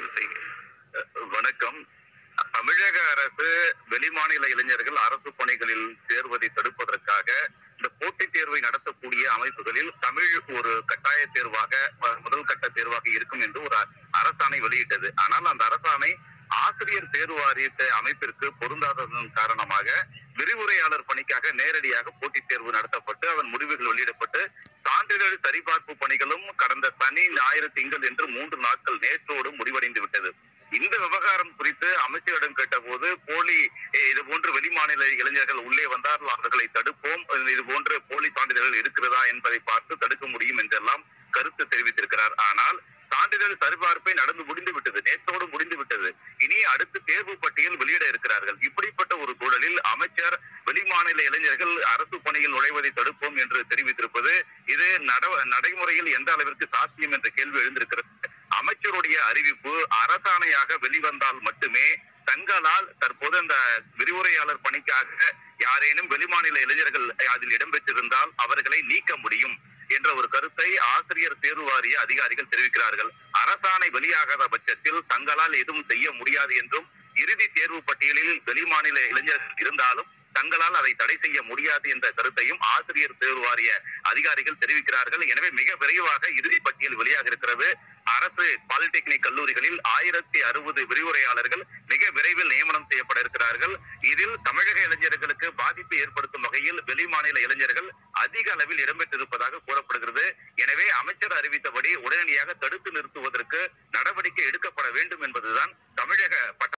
செய்யுங்க வணக்கம் தமிழக அரசு வெளிமாநில இளைஞர்கள் அரசு பணிகளில் சேர்வதை தடுப்பதற்காக இந்த போட்டித் தேர்வை நடத்தக்கூடிய அமைப்புகளில் தமிழ் ஒரு கட்டாய தேர்வாக அஹ், முதல் கட்ட தேர்வாக இருக்கும் என்று ஒரு அரசாணை வெளியிட்டது ஆனால் அந்த அரசாணை ஆசிரியர் தேர்வு வாரிய அமைப்பிற்கு பொருந்தாததன் காரணமாக விரிவுரையாளர் பணிக்காக நேரடியாக போட்டித் தேர்வு நடத்தப்பட்டு அதன் முடிவுகள் வெளியிடப்பட்டு சான்றிதழ் சரிபார்ப்பு பணிகளும் கடந்த சனி ஞாயிறு திங்கள் என்று மூன்று நாட்கள் நேற்றோடு முடிவடைந்து விட்டது இந்த விவகாரம் குறித்து அமைச்சரிடம் கேட்டபோது போலி eh, இது போன்று வெளிமாநில இளைஞர்கள் உள்ளே வந்தால் அவர்களை தடுப்போம் இது போன்று போலி சான்றிதழ்கள் இருக்கிறதா என்பதை பார்த்து தடுக்க முடியும் என்றெல்லாம் கருத்து தெரிவித்திருக்கிறார் ஆனால் சான்றிதழ் சரிபார்ப்பை நடந்து முடிந்து விட்டது நேற்றோடு முடிந்து விட்டது இனி அடுத்து தேர்வு பட்டியல் வெளியிட இருக்கிறார்கள் இப்படிப்பட்ட ஒரு சூழலில் அமைச்சர் வெளிமாநில இளைஞர்கள் அரசு பணியில் நுழைவதை தடுப்போம் என்று தெரிவித்திருப்பது இது நட- நடைமுறையில் எந்த அளவிற்கு சாத்தியம் என்ற கேள்வி எழுந்திருக்கிறது அமைச்சருடைய அறிவிப்பு அரசாணையாக வெளிவந்தால் மட்டுமே தங்களால் தற்போது அந்த விரிவுரையாளர் பணிக்காக யாரேனும் வெளிமாநில இளைஞர்கள் அதில் இடம்பெற்றிருந்தால் அவர்களை நீக்க முடியும் என்ற ஒரு கருத்தை ஆசிரியர் தேர்வு வாரிய அதிகாரிகள் தெரிவிக்கிறார்கள் அரசாணை வெளியாகாத பட்சத்தில் தங்களால் எதுவும் செய்ய முடியாது என்றும் இறுதி தேர்வு பட்டியலில் வெளிமாநில இளைஞர்கள் இருந்தாலும் தங்களால் அதை தடை செய்ய முடியாது என்ற கருத்தையும் ஆசிரியர் தேர்வு வாரிய அதிகாரிகள் தெரிவிக்கிறார்கள் எனவே மிக விரைவாக இறுதி பட்டியல் வெளியாக இருக்கிறது அரசு பாலிடெக்னிக் கல்லூரிகளில் ஆயிரத்தி அறுபது விரிவுரையாளர்கள் மிக விரைவில் நியமனம் செய்யப்பட இருக்கிறார்கள் இதில் தமிழக இளைஞர்களுக்கு பாதிப்பு ஏற்படுத்தும் வகையில் வெளிமாநில இளைஞர்கள் அதிக அளவில் இடம்பெற்றிருப்பதாக கூறப்படுகிறது எனவே அமைச்சர் அறிவித்தபடி உடனடியாக தடுத்து நிறுத்துவதற்கு நடவடிக்கை எடுக்கப்பட வேண்டும் என்பதுதான் தமிழக பட்ட